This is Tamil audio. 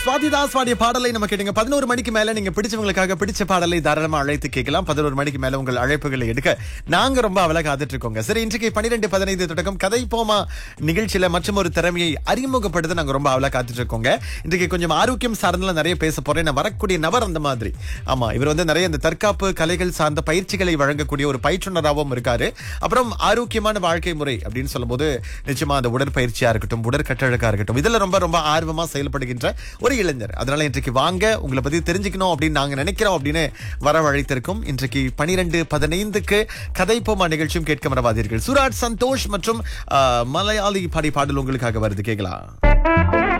சுவாதிதாஸ் பாடிய பாடலை நம்ம கேட்டுங்க பதினோரு மணிக்கு மேல நீங்க பிடிச்சவங்களுக்காக பிடிச்ச பாடலை தாராளமா அழைத்து கேட்கலாம் பதினோரு மணிக்கு மேல உங்கள் அழைப்புகளை எடுக்க நாங்க ரொம்ப அவல காத்துட்டு இருக்கோங்க சரி இன்றைக்கு பனிரெண்டு பதினைந்து தொடக்கம் கதை போமா நிகழ்ச்சியில மற்றும் ஒரு திறமையை அறிமுகப்படுத்த நாங்க ரொம்ப அவல காத்துட்டு இருக்கோங்க இன்றைக்கு கொஞ்சம் ஆரோக்கியம் சார்ந்தெல்லாம் நிறைய பேச போறேன் நான் வரக்கூடிய நபர் அந்த மாதிரி ஆமா இவர் வந்து நிறைய இந்த தற்காப்பு கலைகள் சார்ந்த பயிற்சிகளை வழங்கக்கூடிய ஒரு பயிற்றுனராகவும் இருக்காரு அப்புறம் ஆரோக்கியமான வாழ்க்கை முறை அப்படின்னு சொல்லும்போது நிச்சயமா அந்த உடற்பயிற்சியா இருக்கட்டும் உடற்கட்டழகா இருக்கட்டும் இதுல ரொம்ப ரொம்ப ஆர்வமா செயல்படுகின்ற ஒரு இளைஞர் அதனால இன்றைக்கு வாங்க உங்களை பத்தி தெரிஞ்சுக்கணும் அப்படின்னு நாங்க நினைக்கிறோம் அப்படின்னு வரவழைத்திருக்கோம் இன்றைக்கு பனிரெண்டு பதினைந்துக்கு கதை போமா நிகழ்ச்சியும் கேட்க மறவாதீர்கள் சுராட் சந்தோஷ் மற்றும் ஆஹ், மலையாளி பாடி பாடல் உங்களுக்காக வருது கேட்கலாம்